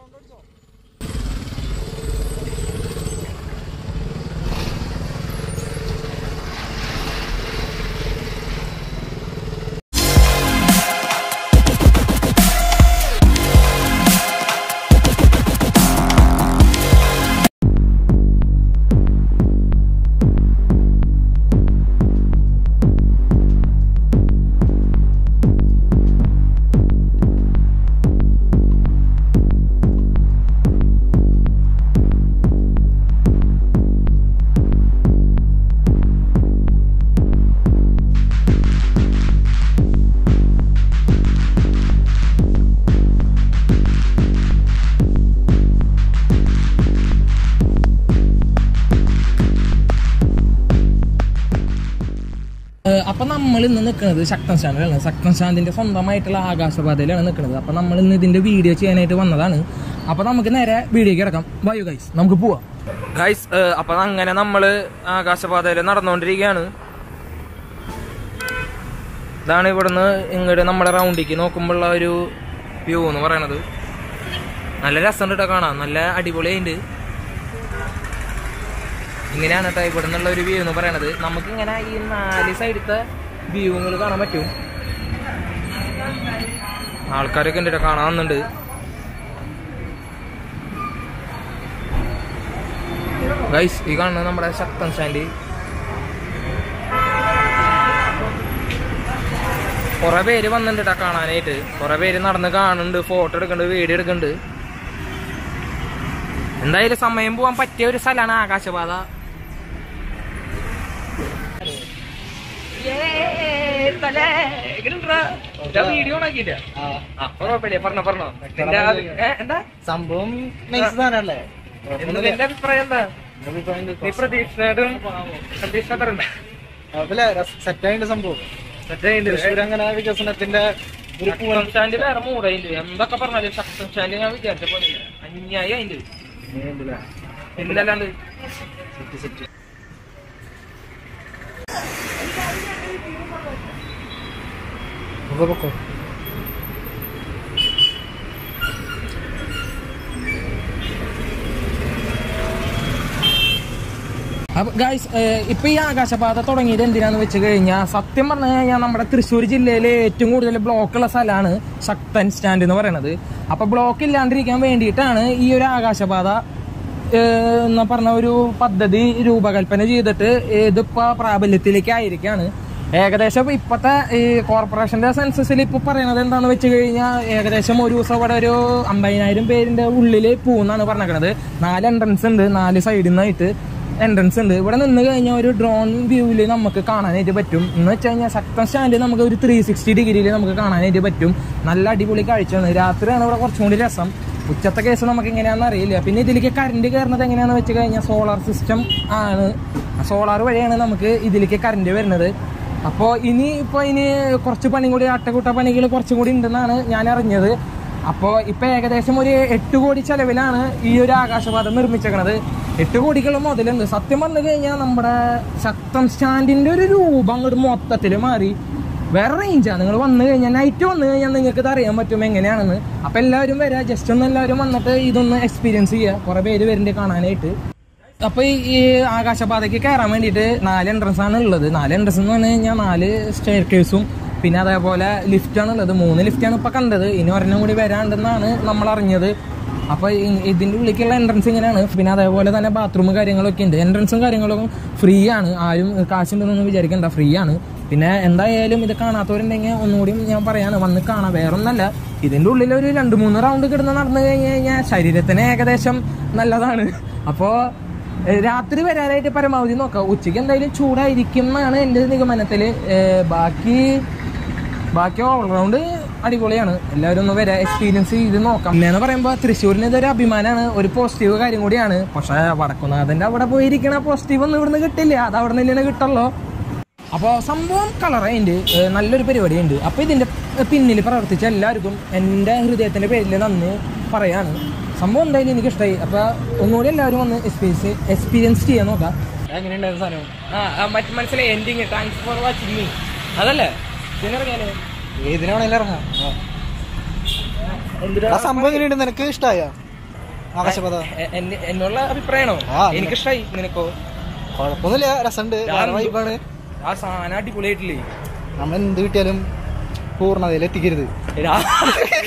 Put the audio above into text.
ഏഹ് അപ്പൊ നമ്മൾ ഇന്ന് നിൽക്കുന്നത് ശക്തൻ സ്റ്റാൻഡിലാണ് ശക്തൻ സ്റ്റാൻഡിന്റെ സ്വന്തമായിട്ടുള്ള ആകാശപാതയിലാണ് നിൽക്കുന്നത് അപ്പൊ നമ്മൾ ഇന്ന് ഇതിന്റെ വീഡിയോ ചെയ്യാനായിട്ട് വന്നതാണ് അപ്പൊ നമുക്ക് നേരെ വീഡിയോക്ക് കിടക്കാം വയു ഗൈസ് നമുക്ക് പോവാം ഗൈസ് അപ്പൊ അങ്ങനെ നമ്മള് ആകാശപാതയിൽ നടന്നുകൊണ്ടിരിക്കുകയാണ് ഇതാണ് ഇവിടുന്ന് ഇങ്ങോട്ട് നമ്മുടെ റൗണ്ടിക്ക് നോക്കുമ്പോഴുള്ള ഒരു വ്യൂ എന്ന് പറയണത് നല്ല രസമുണ്ട് കേട്ടോ കാണാൻ നല്ല അടിപൊളിയുണ്ട് ഇങ്ങനെയാണ് കേട്ടോ ഇവിടെ നിന്നുള്ള ഒരു വ്യൂ എന്ന് പറയണത് നമുക്ക് ഇങ്ങനെ ഈ നാല് സൈഡത്തെ വ്യൂകൾ കാണാൻ പറ്റും ആൾക്കാരൊക്കെ ഉണ്ട് ട്ടോ, കാണാൻ വന്നുണ്ട് ഗൈസ് ഈ കാണുന്നത് നമ്മുടെ ശക്തൻ സ്റ്റാൻഡ് കുറെ പേര് വന്നിട്ടുണ്ട് ട്ടോ കാണാനായിട്ട് കുറെ പേര് നടന്ന് കാണുന്നുണ്ട് ഫോട്ടോ എടുക്കുന്നുണ്ട് വീഡിയോ എടുക്കുന്നുണ്ട് എന്തായാലും സമയം പോവാൻ പറ്റിയ ഒരു സ്ഥലമാണ് ആകാശപാത വീഡിയോ അപ്പൊ കുഴപ്പമില്ല പറഞ്ഞോ പറഞ്ഞോ നിന്റെ അഭി- ഏ, എന്താ സംഭവം നൈസ് സാധനല്ലേ എന്ത് നിന്റെ അഭിപ്രായം എന്താ നീ പ്രതീക്ഷയോടും പ്രതീക്ഷ സെറ്റ് ആയിട്ട് സംഭവം തൃശ്ശൂർ അങ്ങനെ വികസനത്തിന്റെ ഒരു ശക്തം സ്റ്റാൻഡ് വേറെ മൂടയില്ല എന്തൊക്കെ പറഞ്ഞാലും ശക്തം സ്റ്റാൻഡ് ഞാൻ വിചാരിച്ച പോലെ അന്യായി അതിന്റെ ഇല്ലല്ലാണ്ട് പൊക്കോ അപ്പൊ ഗായ്സ് ഇപ്പൊ ഈ ആകാശപാത തുടങ്ങിയത് എന്തിനാന്ന് വെച്ച് കഴിഞ്ഞാൽ സത്യം പറഞ്ഞു കഴിഞ്ഞാൽ നമ്മുടെ തൃശ്ശൂർ ജില്ലയിലെ ഏറ്റവും കൂടുതൽ ബ്ലോക്ക് ഉള്ള സ്ഥലമാണ് ശക്തൻ സ്റ്റാൻഡ് എന്ന് പറയുന്നത് അപ്പൊ ബ്ലോക്ക് ഇല്ലാണ്ടിരിക്കാൻ വേണ്ടിയിട്ടാണ് ഈ ഒരു ആകാശപാത ഏഹ്, എന്ന് പറഞ്ഞ ഒരു പദ്ധതി രൂപകൽപ്പന ചെയ്തിട്ട് ഇതിപ്പോ പ്രാബല്യത്തിലേക്ക് ആയിരിക്കാണ് ഏകദേശം ഇപ്പത്തെ ഈ കോർപ്പറേഷന്റെ സെൻസസിൽ ഇപ്പൊ പറയണത് എന്താന്ന് വെച്ച് കഴിഞ്ഞാൽ ഏകദേശം ഒരു ദിവസം ഇവിടെ ഒരു അമ്പതിനായിരം പേരിന്റെ ഉള്ളില് പോകുന്നാണ് പറഞ്ഞേക്കണത് നാല് എൻട്രൻസ് ഉണ്ട് നാല് സൈഡിൽ നിന്നായിട്ട് എൻട്രൻസ് ഉണ്ട് ഇവിടെ നിന്ന് കഴിഞ്ഞാൽ ഒരു ഡ്രോൺ വ്യൂവിൽ നമുക്ക് കാണാനായിട്ട് പറ്റും എന്ന് വെച്ച് കഴിഞ്ഞാൽ ശക്തൻ സ്റ്റാൻഡ് നമുക്ക് ഒരു ത്രീ സിക്സ്റ്റി ഡിഗ്രിയിൽ നമുക്ക് കാണാനായിട്ട് പറ്റും നല്ല അടിപൊളി കാഴ്ചയാണ് രാത്രിയാണ് ഇവിടെ കുറച്ചും കൂടി രസം ഉച്ചത്തെ കേസ് നമുക്ക് എങ്ങനെയാണെന്ന് അറിയില്ല പിന്നെ ഇതിലേക്ക് കറണ്ട് കയറുന്നത് എങ്ങനെയാണെന്ന് വെച്ച് കഴിഞ്ഞാൽ സോളാർ സിസ്റ്റം ആണ് സോളാർ വഴിയാണ് നമുക്ക് ഇതിലേക്ക് കറണ്ട് വരുന്നത് അപ്പോൾ ഇനി ഇപ്പോൾ ഇനി കുറച്ച് പണി കൂടി അട്ടകുട്ട പണികൾ കുറച്ചും കൂടി ഉണ്ടെന്നാണ് ഞാൻ അറിഞ്ഞത് അപ്പോൾ ഇപ്പൊ ഏകദേശം ഒരു എട്ട് കോടി ചെലവിലാണ് ഈ ഒരു ആകാശപാത നിർമ്മിച്ചേക്കണത് എട്ട് കോടിക്കുള്ള മുതലുണ്ട് സത്യം പറഞ്ഞു കഴിഞ്ഞാൽ നമ്മുടെ ശക്തം സ്റ്റാൻഡിന്റെ ഒരു രൂപം അങ്ങോട്ട് മൊത്തത്തിൽ മാറി വേറെ റേഞ്ചാണ് നിങ്ങൾ വന്നു കഴിഞ്ഞാൽ നൈറ്റ് വന്നു കഴിഞ്ഞാൽ നിങ്ങൾക്ക് ഇത് അറിയാൻ പറ്റും എങ്ങനെയാണെന്ന് അപ്പൊ എല്ലാവരും വരാം ജസ്റ്റ് ഒന്ന് എല്ലാവരും വന്നിട്ട് ഇതൊന്ന് എക്സ്പീരിയൻസ് ചെയ്യുക കുറെ പേര് വരുന്നുണ്ട് കാണാനായിട്ട് അപ്പൊ ഈ- ഈ ആകാശപാതയ്ക്ക് കയറാൻ വേണ്ടിയിട്ട് നാല് എൻട്രൻസ് ആണ് ഉള്ളത് നാല് എൻട്രൻസ് എന്ന് പറഞ്ഞു കഴിഞ്ഞാൽ നാല് സ്റ്റെയർ കേസും പിന്നെ അതേപോലെ ലിഫ്റ്റ് ആണ് ഉള്ളത് മൂന്ന് ലിഫ്റ്റാണ് ഇപ്പൊ കണ്ടത് ഇനി ഒരെണ്ണം കൂടി വരാണ്ടെന്നാണ് നമ്മൾ അറിഞ്ഞത് അപ്പൊ ഇ- ഇതിന്റെ ഉള്ളിലേക്കുള്ള എൻട്രൻസ് ഇങ്ങനെയാണ് പിന്നെ അതേപോലെ തന്നെ ബാത്റൂം കാര്യങ്ങളൊക്കെ ഉണ്ട് എൻട്രൻസും കാര്യങ്ങളും ഫ്രീ ആണ് ആരും കാശുണ്ടെന്നൊന്നും വിചാരിക്കണ്ട ഫ്രീ ആണ് പിന്നെ എന്തായാലും ഇത് കാണാത്തവരുണ്ടെങ്കിൽ ഒന്നുകൂടി ഞാൻ പറയാണ് വന്ന് കാണാം വേറൊന്നല്ല ഇതിന്റെ ഉള്ളിൽ ഒരു രണ്ട് മൂന്ന് റൗണ്ട് കിടന്ന് നടന്നു കഴിഞ്ഞ് കഴിഞ്ഞാൽ ശരീരത്തിന് ഏകദേശം നല്ലതാണ് അപ്പോ ഏ, രാത്രി വരാനായിട്ട് പരമാവധി നോക്കാം ഉച്ചയ്ക്ക് എന്തായാലും ചൂടായിരിക്കും എന്നാണ് എൻ്റെ നിഗമനത്തിൽ ബാക്കി ബാക്കി ഓൾറൗണ്ട് അടിപൊളിയാണ് എല്ലാവരും ഒന്ന് വരാം എക്സ്പീരിയൻസ് ചെയ്ത് നോക്കാം പിന്നെ എന്ന് പറയുമ്പോൾ തൃശ്ശൂരിന് ഇതൊരു അഭിമാനമാണ് ഒരു പോസിറ്റീവ് കാര്യം കൂടിയാണ് പക്ഷേ വടക്കുന്നാഥൻ്റെ അവിടെ പോയിരിക്കണ പോസിറ്റീവ് ഒന്നും ഇവിടുന്ന് കിട്ടില്ല അത് അവിടെ നിന്ന് തന്നെ കിട്ടുള്ളൂ അപ്പോൾ സംഭവം കളറായിട്ട് നല്ലൊരു പരിപാടിയുണ്ട് അപ്പോൾ ഇതിൻ്റെ പിന്നിൽ പ്രവർത്തിച്ച എല്ലാവർക്കും എൻ്റെ ഹൃദയത്തിൻ്റെ പേരിൽ നന്ദി പറയാണ് സംഭവം എന്തായാലും എനിക്ക് ഇഷ്ടമായി അപ്പോൾ ഒന്നുകൂടി എല്ലാവരും ഒന്ന് എക്സ്പീരിയൻസ് എക്സ്പീരിയൻസ് ചെയ്യാൻ നോക്കാം എങ്ങനെയുണ്ടായിരുന്നു സാധനം ആ മറ്റു മനസ്സിലായി എൻഡിങ് താങ്ക്സ് ഫോർ വാച്ചിങ് മീ അതല്ലേ ഇതിനിറങ്ങിയാലേ ഏതിനാണെങ്കിലും ഇറങ്ങാം ആ സംഭവം എങ്ങനെയുണ്ട് നിനക്ക് ഇഷ്ടമായ ആകാശപാത എ- എന്നെ- എന്നുള്ള അഭിപ്രായമാണോ ആ, എനിക്കിഷ്ടായി നിനക്കോ കുഴപ്പമൊന്നുമില്ല രസമുണ്ട് വേറെ വൈബാണ് ആ സാധനം അടിപൊളിയായിട്ടില്ലേ നമ്മൾ എന്ത് കിട്ടിയാലും പൂർണ്ണതയിൽ എത്തിക്കരുത് രാ-